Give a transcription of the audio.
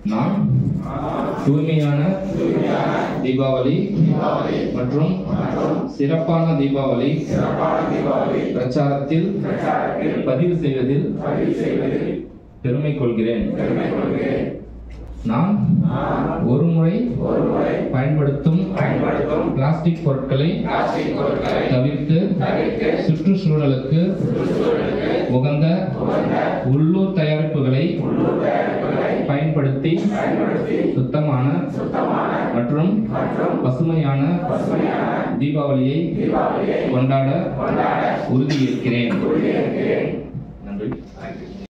நான் தூய்மையான தீபாவளி மற்றும் சிறப்பான தீபாவளி பிரச்சாரத்தில் பதிவு செய்வதில் பெருமை கொள்கிறேன் நான் ஒரு முறை பயன்படுத்தும் பிளாஸ்டிக் பொருட்களை தவிர்த்து சுற்றுச்சூழலுக்கு உகந்த உள்ளூர் தயாரிப்புகளை பயன்படுத்தி சுத்தமான மற்றும் பசுமையான தீபாவளியை கொண்டாட உறுதியேற்கிறேன் நன்றி